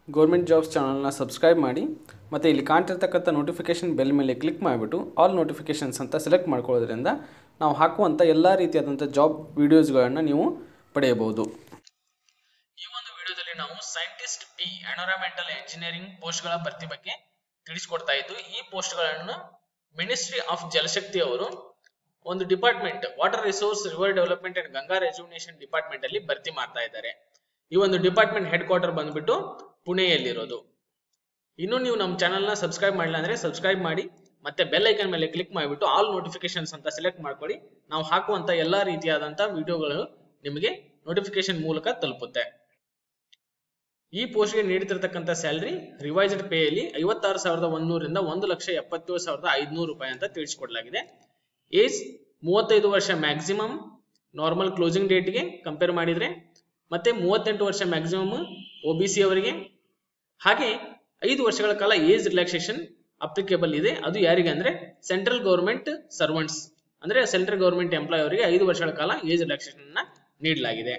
government jobs ಚಾನಲ್ನ subscribe ಮಾಡಿ ಮತ್ತು ಇಲ್ಲಿ ಕಾಣ್ತಿರ್ತಕ್ಕಂಥ ನೋಟಿಫಿಕೇಷನ್ ಬೆಲ್ ಮೇಲೆ ಕ್ಲಿಕ್ ಮಾಡಿಬಿಟ್ಟು ಆಲ್ ನೋಟಿಫಿಕೇಷನ್ಸ್ ಅಂತ ಸೆಲೆಕ್ಟ್ ಮಾಡ್ಕೊಳ್ಳೋದ್ರಿಂದ ನಾವು ಹಾಕುವಂಥ ಎಲ್ಲ ರೀತಿಯಾದಂಥ ಜಾಬ್ ವಿಡಿಯೋಸ್ಗಳನ್ನು ನೀವು ಪಡೆಯಬಹುದು ಈ ಒಂದು ವಿಡಿಯೋದಲ್ಲಿ ನಾವು ಸೈಂಟಿಸ್ಟ್ ಬಿ ಎನ್ವೈರನ್ಮೆಂಟಲ್ ಇಂಜಿನಿಯರಿಂಗ್ ಪೋಸ್ಟ್ಗಳ ಭರ್ತಿ ಬಗ್ಗೆ ತಿಳಿಸ್ಕೊಡ್ತಾ ಇದ್ದು ಈ ಪೋಸ್ಟ್ಗಳನ್ನು ಮಿನಿಸ್ಟ್ರಿ ಆಫ್ ಜಲಶಕ್ತಿ ಅವರು ಒಂದು department water resource river development and Ganga rejuvenation department ಅಲ್ಲಿ ಭರ್ತಿ ಮಾಡ್ತಾ ಇದ್ದಾರೆ ಈ ಒಂದು ಡಿಪಾರ್ಟ್ಮೆಂಟ್ ಹೆಡ್ ಕ್ವಾರ್ಟರ್ ಬಂದ್ಬಿಟ್ಟು ಪುಣೆಯಲ್ಲಿರೋದು ಇನ್ನು ನೀವು ನಮ್ಮ ಚಾನಲ್ನ ಸಬ್ಸ್ಕ್ರೈಬ್ ಮಾಡಿಲ್ಲ ಅಂದ್ರೆ ಸಬ್ಸ್ಕ್ರೈಬ್ ಮಾಡಿ ಮತ್ತೆ ಬೆಲ್ ಐಕನ್ ಮೇಲೆ ಕ್ಲಿಕ್ ಮಾಡಿಬಿಟ್ಟು ಆಲ್ ನೋಟಿಫಿಕೇಶನ್ಸ್ ಅಂತ ಸೆಲೆಕ್ಟ್ ಮಾಡ್ಕೊಳ್ಳಿ ನಾವು ಹಾಕುವಂತ ಎಲ್ಲಾ ರೀತಿಯಾದಂತ ವಿಡಿಯೋಗಳು ನಿಮಗೆ ನೋಟಿಫಿಕೇಶನ್ ಮೂಲಕ ತಲುಪುತ್ತೆ ಈ ಪೋಸ್ಟ್ಗೆ ನೀಡುತ್ತಿರತಕ್ಕಂಥ ಸ್ಯಾಲರಿ ರಿವೈಸ್ಡ್ ಪೇ ಅಲ್ಲಿ ಐವತ್ತಾರು ಸಾವಿರದ ಒಂದೂರಿಂದ ಒಂದು ಲಕ್ಷ ಎಪ್ಪತ್ತೇಳು ಸಾವಿರದ ಐದುನೂರು ರೂಪಾಯಿ ಅಂತ ತಿಳಿಸಿಕೊಡಲಾಗಿದೆ ಏಜ್ ಮೂವತ್ತೈದು ವರ್ಷ ಮ್ಯಾಕ್ಸಿಮಮ್ ನಾರ್ಮಲ್ ಕ್ಲೋಸಿಂಗ್ ಡೇಟ್ಗೆ ಕಂಪೇರ್ ಮಾಡಿದ್ರೆ ಮತ್ತೆ ಮೂವತ್ತೆಂಟು ವರ್ಷ ಮ್ಯಾಕ್ಸಿಮಮ್ ಒ ಬಿ ಸಿ ಅವರಿಗೆ ಹಾಗೆ ಐದು ವರ್ಷಗಳ ಕಾಲ ಏಜ್ ರಿಲ್ಯಾಕ್ಸೇಷನ್ ಅಪ್ಲಿಕೇಬಲ್ ಇದೆ ಅದು ಯಾರಿಗೆ ಅಂದ್ರೆ ಸೆಂಟ್ರಲ್ ಗೌರ್ಮೆಂಟ್ ಸರ್ವೆಂಟ್ಸ್ ಅಂದ್ರೆ ಸೆಂಟ್ರಲ್ ಗೌರ್ಮೆಂಟ್ ಎಂಪ್ಲಾಯ್ ಅವರಿಗೆ ಐದು ವರ್ಷಗಳ ಕಾಲ ಏಜ್ ರಿಲ್ಯಾಕ್ಸೇಷನ್ ನೀಡಲಾಗಿದೆ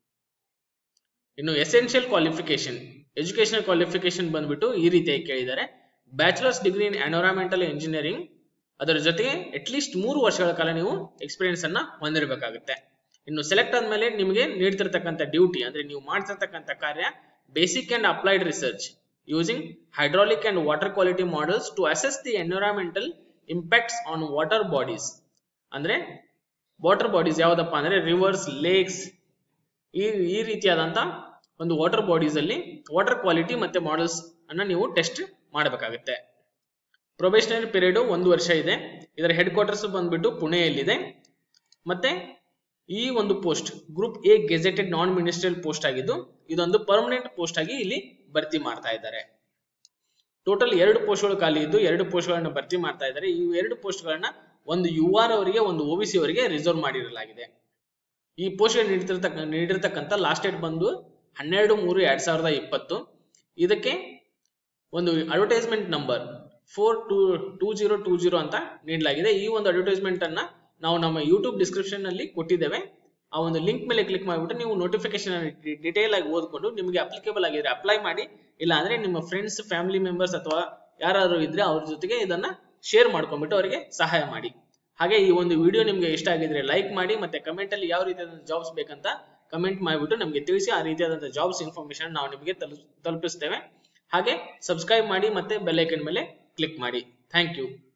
ಇನ್ನು ಎಸೆನ್ಷಿಯಲ್ ಕ್ವಾಲಿಫಿಕೇಶನ್ ಎಜುಕೇಶನಲ್ ಕ್ವಾಲಿಫಿಕೇಶನ್ ಬಂದ್ಬಿಟ್ಟು ಈ ರೀತಿಯಾಗಿ ಕೇಳಿದ್ದಾರೆ bachelors degree in environmental engineering ಅದರ ಜೊತೆಗೆ ಅಟ್ಲೀಸ್ಟ್ ಮೂರು ವರ್ಷಗಳ ಕಾಲ ನೀವು ಎಕ್ಸ್ಪೀರಿಯನ್ಸ್ ಅನ್ನ ಹೊಂದಿರಬೇಕಾಗುತ್ತೆ ಇನ್ನು ಸೆಲೆಕ್ಟ್ ಆದ್ಮೇಲೆ ನಿಮಗೆ ನೀಡ್ತಿರ್ತಕ್ಕಂಥ ಡ್ಯೂಟಿ ಅಂದ್ರೆ ನೀವು ಮಾಡ್ತಿರ್ತಕ್ಕಂಥ ಕಾರ್ಯ basic and applied research using hydraulic and water quality models to assess the environmental impacts on water bodies ಅಂದ್ರೆ ವಾಟರ್ ಬಾಡೀಸ್ ಯಾವ್ದಪ್ಪ ಅಂದ್ರೆ ರಿವರ್ಸ್ ಲೇಕ್ಸ್ ಈ ಈ ರೀತಿಯಾದಂತ ಒಂದು ವಾಟರ್ ಬಾಡೀಸ್ ಅಲ್ಲಿ ವಾಟರ್ ಕ್ವಾಲಿಟಿ ಮತ್ತೆ ಮಾಡೆಲ್ಸ್ ಅನ್ನ ನೀವು ಟೆಸ್ಟ್ ಮಾಡಬೇಕಾಗುತ್ತೆ ಪ್ರೊಬೇಷನರಿ ಪೀರಿಯಡ್ ಒಂದು ವರ್ಷ ಇದೆ ಇದರ ಹೆಡ್ ಕ್ವಾರ್ಟರ್ಸ್ ಬಂದ್ಬಿಟ್ಟು ಪುಣೆಯಲ್ಲಿದೆ ಮತ್ತೆ ಈ ಒಂದು post group A gazetted non ministerial post ಆಗಿದ್ದು ಇದೊಂದು ಪರ್ಮನೆಂಟ್ ಪೋಸ್ಟ್ ಆಗಿ ಇಲ್ಲಿ ಭರ್ತಿ ಮಾಡ್ತಾ ಇದ್ದಾರೆ ಟೋಟಲ್ ಎರಡು ಪೋಸ್ಟ್ಗಳು ಖಾಲಿ ಇದ್ದು ಎರಡು ಪೋಸ್ಟ್ಗಳನ್ನ ಭರ್ತಿ ಮಾಡ್ತಾ ಇದ್ದಾರೆ ಈ ಎರಡು ಪೋಸ್ಟ್ಗಳನ್ನ ಒಂದು ಯು ಆರ್ ಅವರಿಗೆ ಒಂದು ಒ ಸಿ ಅವರಿಗೆ ರಿಸರ್ವ್ ಮಾಡಿರಲಾಗಿದೆ ಈ ಪೋಸ್ಟ್ ನೀಡಿರ್ತಕ್ಕ ನೀಡಿರ್ತಕ್ಕಂಥ ಲಾಸ್ಟ್ ಡೇಟ್ ಬಂದು ಹನ್ನೆರಡು ಮೂರು ಎರಡ್ ಸಾವಿರದ ಇಪ್ಪತ್ತು ಇದಕ್ಕೆ ಒಂದು advertisement number four two two zero two zero ಅಂತ ನೀಡಲಾಗಿದೆ ಈ ಒಂದು ಅಡ್ವರ್ಟೈಸ್ಮೆಂಟ್ ಅನ್ನ ನಾವು ನಮ್ಮ ಯೂಟ್ಯೂಬ್ ಡಿಸ್ಕ್ರಿಪ್ಷನ್ ಅಲ್ಲಿ ಕೊಟ್ಟಿದ್ದೇವೆ ಆ ಒಂದು ಲಿಂಕ್ ಮೇಲೆ ಕ್ಲಿಕ್ ಮಾಡಿಬಿಟ್ಟು ನೀವು ನೋಟಿಫಿಕೇಶನ್ ಡಿಟೇಲ್ ಆಗಿ ಓದ್ಕೊಂಡು ನಿಮಗೆ ಅಪ್ಲಿಕೇಬಲ್ ಆಗಿದ್ರೆ ಅಪ್ಲೈ ಮಾಡಿ ಇಲ್ಲ ಅಂದ್ರೆ ನಿಮ್ಮ ಫ್ರೆಂಡ್ಸ್ ಫ್ಯಾಮಿಲಿ ಮೆಂಬರ್ಸ್ ಅಥವಾ ಯಾರಾದ್ರು ಇದ್ರೆ ಅವ್ರ ಜೊತೆಗೆ ಇದನ್ನ ಶೇರ್ ಮಾಡ್ಕೊಂಡ್ಬಿಟ್ಟು ಅವರಿಗೆ ಸಹಾಯ ಮಾಡಿ ಹಾಗೆ ಈ ಒಂದು ವಿಡಿಯೋ ನಿಮ್ಗೆ ಇಷ್ಟ ಆಗಿದ್ರೆ ಲೈಕ್ ಮಾಡಿ ಮತ್ತೆ ಕಮೆಂಟ್ ಅಲ್ಲಿ ಯಾವ ರೀತಿಯಾದ ಜಾಬ್ಸ್ ಬೇಕಂತ ಕಮೆಂಟ್ ಮಾಡಿಬಿಟ್ಟು ನಮಗೆ ತಿಳಿಸಿ ಆ ರೀತಿಯಾದಂತಹ ಜಾಬ್ಸ್ ಇನ್ಫಾರ್ಮೇಶನ್ ನಾವು ನಿಮಗೆ ತಲುಪಿಸ್ತೇವೆ ಹಾಗೆ ಸಬ್ಸ್ಕ್ರೈಬ್ ಮಾಡಿ ಮತ್ತೆ ಬೆಲ್ ಐಕನ್ ಮೇಲೆ ಕ್ಲಿಕ್ ಮಾಡಿ ಥ್ಯಾಂಕ್ ಯು